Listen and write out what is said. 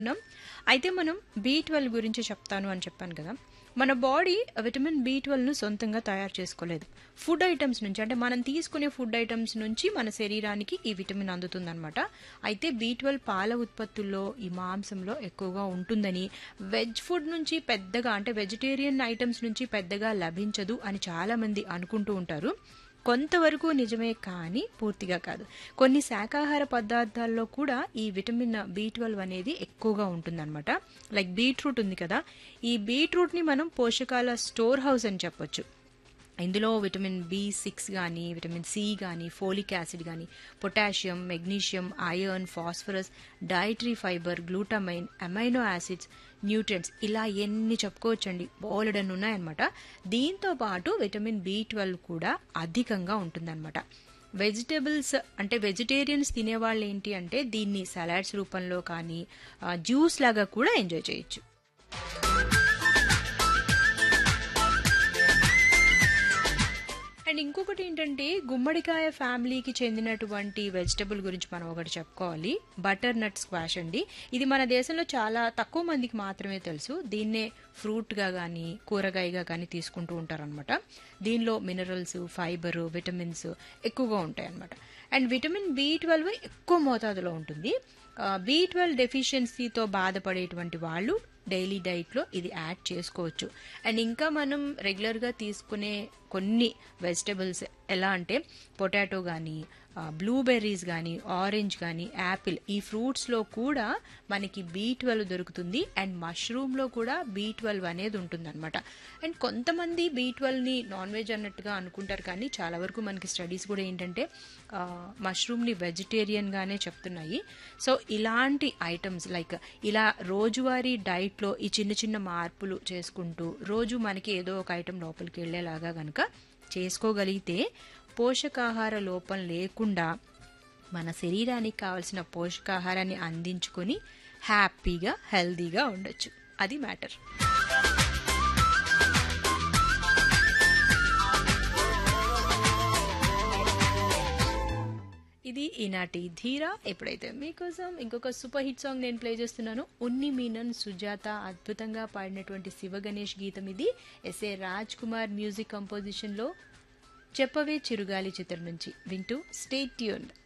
ఉన్నాం. అయితే మనం బి ట్వెల్వ్ గురించి చెప్తాను అని చెప్పాను కదా మన బాడీ విటమిన్ బి ట్వెల్వ్ను సొంతంగా తయారు చేసుకోలేదు ఫుడ్ ఐటమ్స్ నుంచి అంటే మనం తీసుకునే ఫుడ్ ఐటమ్స్ నుంచి మన శరీరానికి ఈ విటమిన్ అందుతుందన్నమాట అయితే బి ట్వెల్వ్ పాల ఉత్పత్తుల్లో ఈ మాంసంలో ఎక్కువగా ఉంటుందని వెజ్ ఫుడ్ నుంచి పెద్దగా అంటే వెజిటేరియన్ ఐటమ్స్ నుంచి పెద్దగా లభించదు అని చాలామంది అనుకుంటూ ఉంటారు కొంతవరకు నిజమే కానీ పూర్తిగా కాదు కొన్ని శాకాహార పదార్థాల్లో కూడా ఈ విటమిన్ బి ట్వెల్వ్ అనేది ఎక్కువగా ఉంటుందన్నమాట లైక్ బీట్రూట్ ఉంది కదా ఈ బీట్రూట్ని మనం పోషకాల స్టోర్ హౌస్ అని చెప్పొచ్చు ఇందులో విటమిన్ బి సిక్స్ కానీ విటమిన్ సి కానీ ఫోలిక్ యాసిడ్ కానీ potassium magnesium iron phosphorus dietary fibre glutamine amino acids nutrients ఇలా ఎన్ని చెప్పుకోవచ్చండి బోలెడన్ ఉన్నాయన్నమాట దీంతో పాటు విటమిన్ బి ట్వెల్వ్ కూడా అధికంగా ఉంటుందన్నమాట వెజిటేబుల్స్ అంటే వెజిటేరియన్స్ తినేవాళ్ళు ఏంటి అంటే దీన్ని సలాడ్స్ రూపంలో కానీ జ్యూస్ లాగా కూడా ఎంజాయ్ చేయొచ్చు అండ్ ఇంకొకటి ఏంటంటే గుమ్మడికాయ ఫ్యామిలీకి చెందినటువంటి వెజిటబుల్ గురించి మనం ఒకటి చెప్పుకోవాలి బటర్ నట్ స్క్వాష్ అండి ఇది మన దేశంలో చాలా తక్కువ మందికి మాత్రమే తెలుసు దీన్నే ఫ్రూట్గా కానీ కూరగాయగా కానీ తీసుకుంటూ ఉంటారనమాట దీనిలో మినరల్స్ ఫైబర్ విటమిన్స్ ఎక్కువగా ఉంటాయి అనమాట అండ్ విటమిన్ బి ట్వెల్వ్ ఎక్కువ మోతాదులో ఉంటుంది బి ట్వెల్వ్ డెఫిషియన్సీతో బాధపడేటువంటి వాళ్ళు డైలీ డైట్లో ఇది యాడ్ చేసుకోవచ్చు అండ్ ఇంకా మనం రెగ్యులర్గా తీసుకునే కొన్ని వెజిటబుల్స్ ఎలా అంటే పొటాటో కానీ బ్లూబెర్రీస్ కానీ ఆరెంజ్ కానీ యాపిల్ ఈ ఫ్రూట్స్లో కూడా మనకి బీ ట్వెల్వ్ దొరుకుతుంది అండ్ మష్రూమ్లో కూడా బీ ట్వెల్వ్ అనేది ఉంటుందన్నమాట అండ్ కొంతమంది బీ ట్వెల్వ్ని నాన్ వెజ్ అన్నట్టుగా అనుకుంటారు కానీ చాలా వరకు మనకి స్టడీస్ కూడా ఏంటంటే మష్రూమ్ని వెజిటేరియన్గానే చెప్తున్నాయి సో ఇలాంటి ఐటమ్స్ లైక్ ఇలా రోజువారీ డైట్లో ఈ చిన్న చిన్న మార్పులు చేసుకుంటూ రోజు మనకి ఏదో ఒక ఐటెం లోపలికి వెళ్ళేలాగా కనుక చేసుకోగలిగితే పోషకాహార లోపం లేకుండా మన శరీరానికి కావలసిన పోషకాహారాన్ని అందించుకొని హ్యాపీగా హెల్దీగా ఉండొచ్చు అది మ్యాటర్ ఇది ఈనాటి ధీరా ఎప్పుడైతే మీకోసం ఇంకొక సూపర్ హిట్ సాంగ్ నేను ప్లే చేస్తున్నాను ఉన్ని మీనన్ సుజాత అద్భుతంగా పాడినటువంటి శివ గణేష్ గీతం ఇది ఎస్ఏ రాజ్ కుమార్ మ్యూజిక్ కంపోజిషన్లో చెప్పవే చిరుగాలి చిత్రం నుంచి వింటూ స్టే ట్యూన్